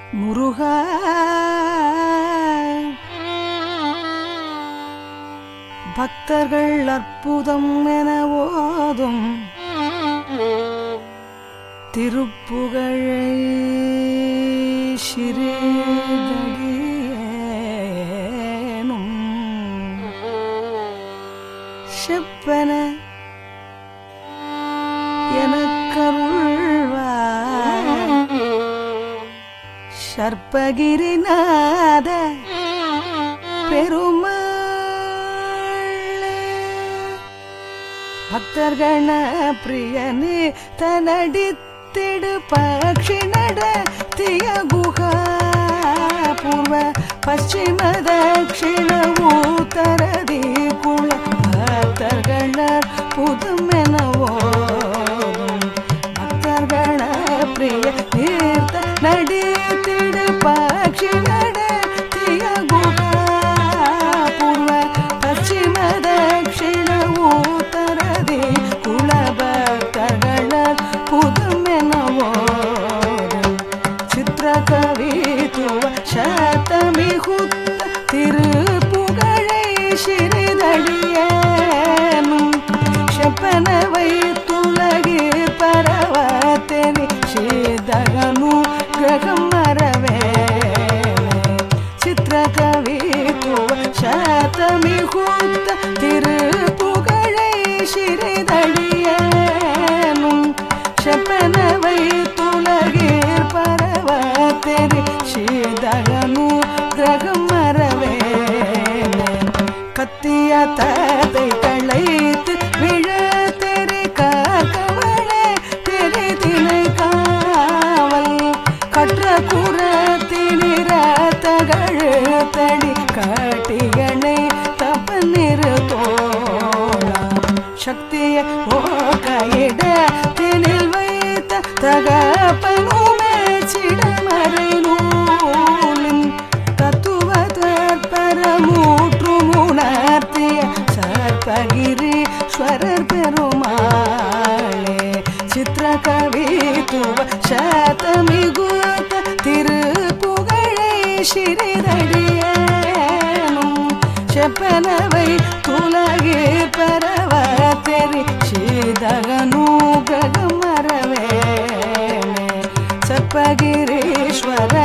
முருகா பக்தர்கள் அற்புதம் என ஓதும் திருப்புகழை சிறிதடியேனும் செப்பன எனக்கருள்வாய் சர்ப்பகிரிநாத பெருமாள் பக்தர்கண பிரியனே தனடித்திடு பக்ஷி நடத்திய குகா பூர்வ பಶ್ಚಿಮ ದಕ್ಷಿಣ ಉತ್ತರದಿ ಕುಳ ಭಕ್ತರ್ಗಣ புதுமெனவோ பக்தர்கண பிரிய தீர்த்த நடித்திடு பக்ஷி நடத்திய குகா பூர்வ பಶ್ಚಿಮ ದಕ್ಷಿಣ ಉತ್ತರದಿ ಕುಳ ಭಕ್ತರ್ಗಣ புதுமெனவோ சித்திரகவித்துவ சதமிகுத்த திருப்புகழை சிறிதழியேனும் செப்பனவை துலகீர் பரவத்தெரி சீதகனு கிரகம் மறவே சித்திரகவித்துவ சதமிகுத்த திருப்புகழை சிறிதழியேனும் செப்பனவை துலகீர் பரவ தெரி சீதகனு கிரகம் மறவே கத்திய ததை களைத்து விழ தெரி காக்கவளே தெரி திணை காவல் கற்ற குரத்தினிர தகழு தடி காட்டியணை தப்ப நிறுத்தோளா சக்திய ஓகையிட தினில் வைத்த தகப்பனுமே சிடமறை நூலின் தத்துவ தற்பரமூற்று உணர்த்திய சர்பகிரீஸ்வரர் பெருமாளே சித்திரகவித்துவ சதமிகுத்த திருப்புகழை சிறிதடியேனும் செப்பனவை துலகே பரவ தெரி சீதகனூககம் மறவே சப்பகிரீஸ்வர